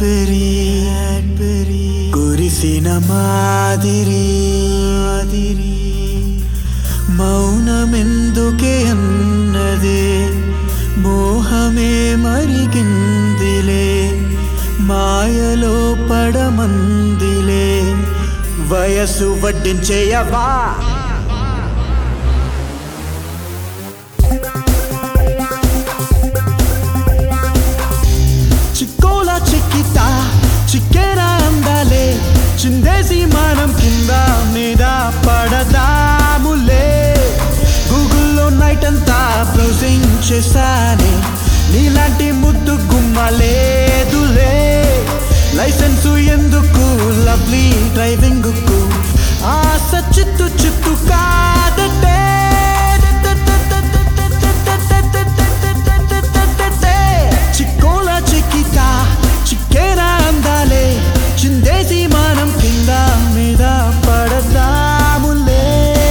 blackberry కురిసిన మాదిరి మాదిరి మౌనమెందుకే అన్నదే మోహమే మరిగిందిలే మాయలో పడమందిలే వయసు వడ్డించేయవా చిక్కోల చిక్కిత చిక్కేర అందాలే చిందేసి మనం కింద మీద పడదాములే గూగుల్లో నైట్ అంతా బ్రౌజింగ్ చేశానే నీలాంటి ముద్దు గుమ్మ లేదులే లైసెన్సు ఎందుకు లవ్లీ డ్రైవింగ్ కు ఆశ చిత్తు చిత్తు కాదటే చిక్కోల చిక్కిత చిక్కేరా అందాలే చిందేసి మనం కింద మీద పడదాములే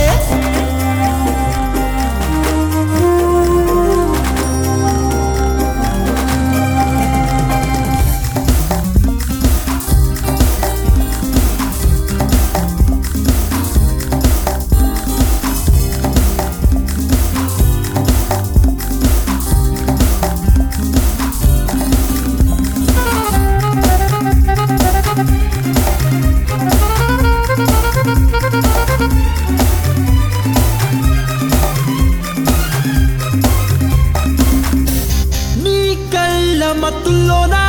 నీ కళ్ళ మత్తుల్లోనా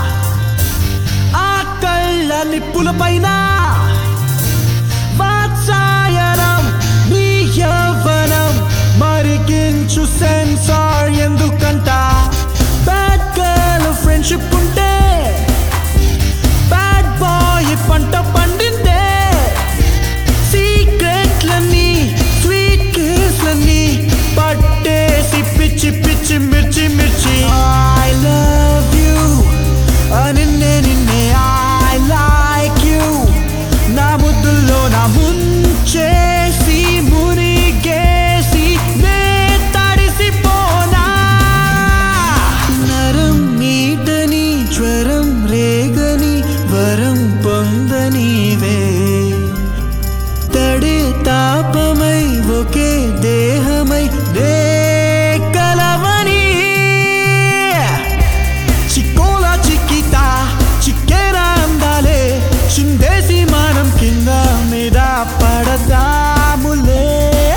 ఆ కళ్ళ నిప్పుల పైన వాత్సాయనం నీ యవ్వనం మరిగించు సెన్సార్ ఎందుకంట బ్యాడ్ గర్ల్ ఫ్రెండ్షిప్ ఉంటే బ్యాడ్ బాయ్ పంట పండిందే సీక్రెట్లన్నీ స్వీట్ కిస్లన్నీ పట్టేసి పిచ్చి పిచ్చి మిర్చి మిర్చి ఐ లవ్ యూ నిన్నే నిన్నే ఐ లైక్ యూ నా ముద్దుల్లో నా ముంచేసి మునిగేసి నే తడిసిపోనా నరం మీటని జ్వరం రేగని వరం పొందనీవే తడి తాపమై ఒకే దేహమై నే కలవని చిక్కోల చిక్కిత చిక్కేరా అందాలే చిందేసి మనం కింద మీద పడదాములే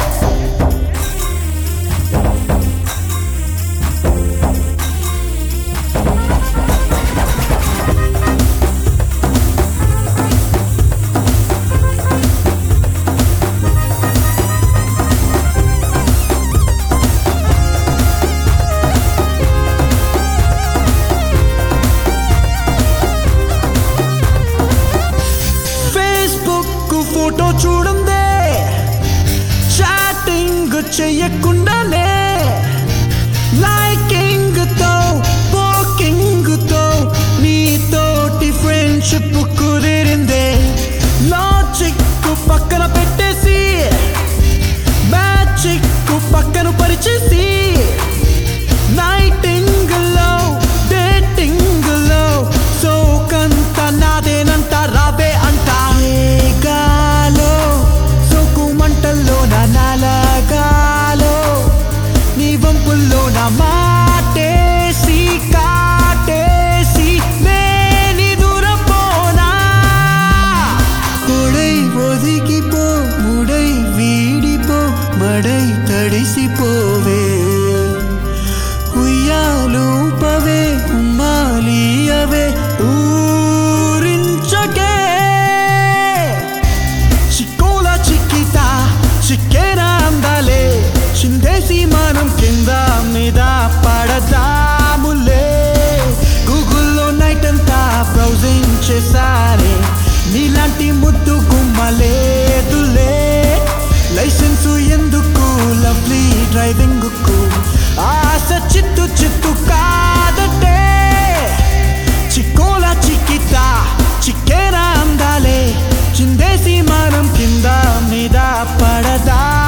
ఫేస్బుక్ ఫోటో చూడందే చాటింగ్ చెయ్యకుండానే లైకింగ్ తో పోకింగ్ తో నీతోటి ఫ్రెండ్షిప్ కుదిరిందే లాజిక్ పక్కన పెట్టేసి మ్యాజిక్ పక్కన పరిచేసి నైటింగ్ లో డేటింగ్ లో సోకంత నాదేనంట రావే అంట ఏ గాలో సోకు మంటల్లో నా నలగాలో నీ వంపుల్లో నా మాటేసి కాటేసి నేని దూరపోనా కొడై ఒదిగిపో ముడై వీడిపో మడై తడిసిపోవే ఉయ్యాలూపవే ఉమ్మాలీయవే ఊరించకే చిక్కోల చిక్కిత చిక్కేరా అందాలే చిందేసి మనం కింద మీద పడదాములే గూగుల్లో నైట్ అంతా బ్రౌజింగ్ చేశానే నీలాంటి ముద్దు గుమ్మలేదులే లైసెన్సు ఎందుకు లవ్లీ డ్రైవింగ్ కు ఆశ చిత్తు చిత్తు కాదటే చిక్కోల చిక్కిత చిక్కేరా అందాలే చిందేసి మనం కింద మీద పడదా